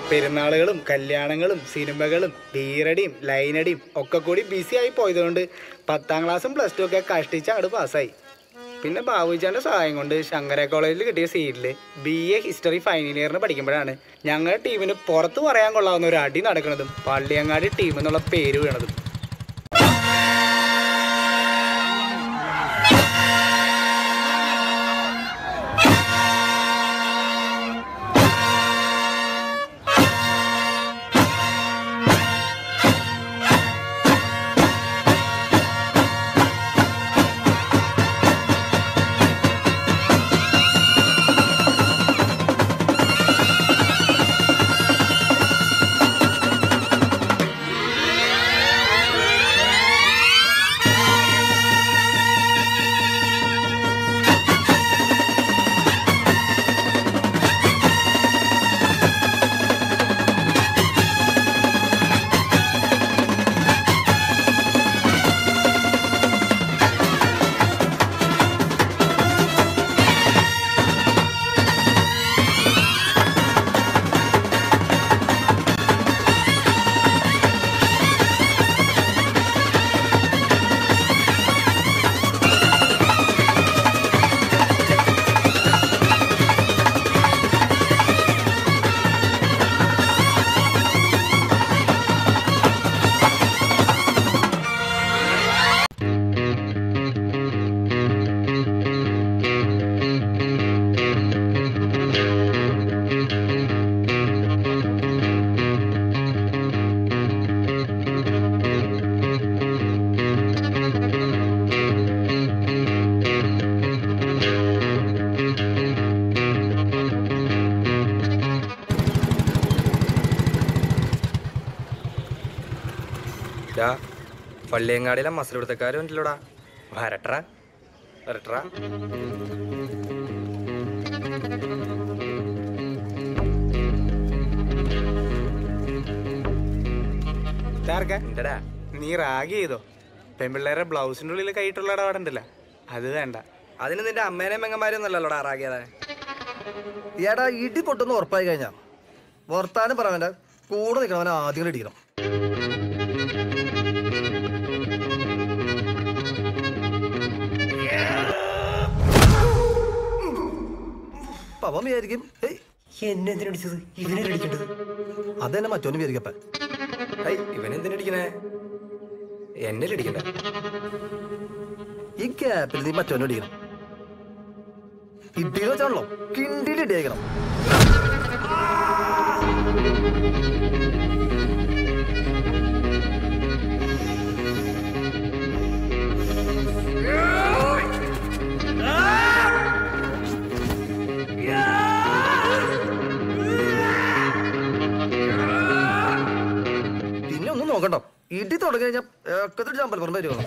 പെരുന്നാളുകളും കല്യാണങ്ങളും സിനിമകളും ബീറടിയും ലൈനടിയും ഒക്കെ കൂടി ബിസി ആയി പോയതുകൊണ്ട് പത്താം ക്ലാസ്സും പ്ലസ് ടു ഒക്കെ കഷ്ടിച്ച് അങ്ങോട്ട് പാസ്സായി പിന്നെ ബാബുജാന്റെ സഹായം കൊണ്ട് ശങ്കര കോളേജിൽ കിട്ടിയ സീറ്റിൽ ബി എ ഹിസ്റ്ററി ഫൈനൽ ഇയറിന് പഠിക്കുമ്പോഴാണ് ഞങ്ങളുടെ ടീമിന് പുറത്ത് പറയാൻ കൊള്ളാവുന്ന ഒരു അടി നടക്കുന്നതും പള്ളിയങ്ങാടി ടീം എന്നുള്ള പേര് വീണതും ഡാ പള്ളിയങ്ങാടിയിലെ മസിലെടുത്തക്കാരും ഉണ്ടല്ലോടാ വരട്ര വരട്ര ഇതാർക്കാ? എന്തടാ നീ റാഗ് ചെയ്തോ പെൺപിള്ളേരെ ബ്ലൗസിന്റെ ഉള്ളിൽ കൈയിട്ടുള്ള ഇടപാടുണ്ടല്ല അത് വേണ്ട അതിന് നിന്റെ അമ്മേനെയും പെങ്ങന്മാരും ഒന്നല്ലല്ലോടാ ആറാകിയതെ ഏടാ ഇടി പൊട്ടുന്ന ഉറപ്പായി കഴിഞ്ഞാ വർത്താനം പറവന്റെ കൂടെ നിൽക്കണവനെ ആദ്യം കൂടെ ഇടിക്കണം പവൻ വിചാരിക്കും ഏയ് എന്നെ എന്തിനടിച്ചത് ഇവനെ അടിക്കേണ്ടത് അതെന്നെ മറ്റോന് വിചാരിക്കപ്പ ഐ ഇവനെന്തിനടിക്കണേ എന്നെ അടിക്കണ്ട ഈ ഗ്യാപ്പിൽ നീ മറ്റോനെ ഇടിക്കണം ഇടിയിൽ വെച്ചാണല്ലോ കിണ്ടിയിൽ ഇടിയേക്കണം പിന്നെ ഒന്നും നോക്കണ്ട ഇടി തുടങ്ങി കഴിഞ്ഞാൽ ഏക്കത്തിൽ ചമ്പലപ്പുറം വരുമോ